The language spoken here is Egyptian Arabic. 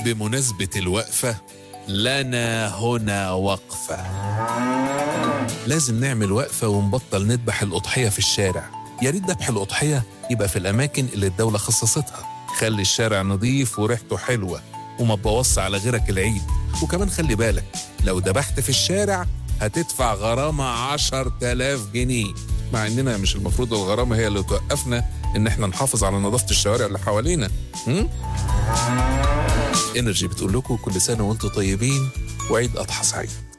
وبمناسبة الوقفة لنا هنا وقفة لازم نعمل وقفة ونبطل نذبح الأضحية في الشارع يا ريت ذبح الأضحية يبقى في الأماكن اللي الدولة خصصتها خلي الشارع نظيف وريحته حلوة وما تبوظش على غيرك العيد وكمان خلي بالك لو ذبحت في الشارع هتدفع غرامة عشر تلاف جنيه مع اننا مش المفروض الغرامة هي اللي توقفنا ان احنا نحافظ على نظافة الشوارع اللي حوالينا هم؟ انرجي بتقول لكم كل سنة وانتم طيبين وعيد اضحى سعيد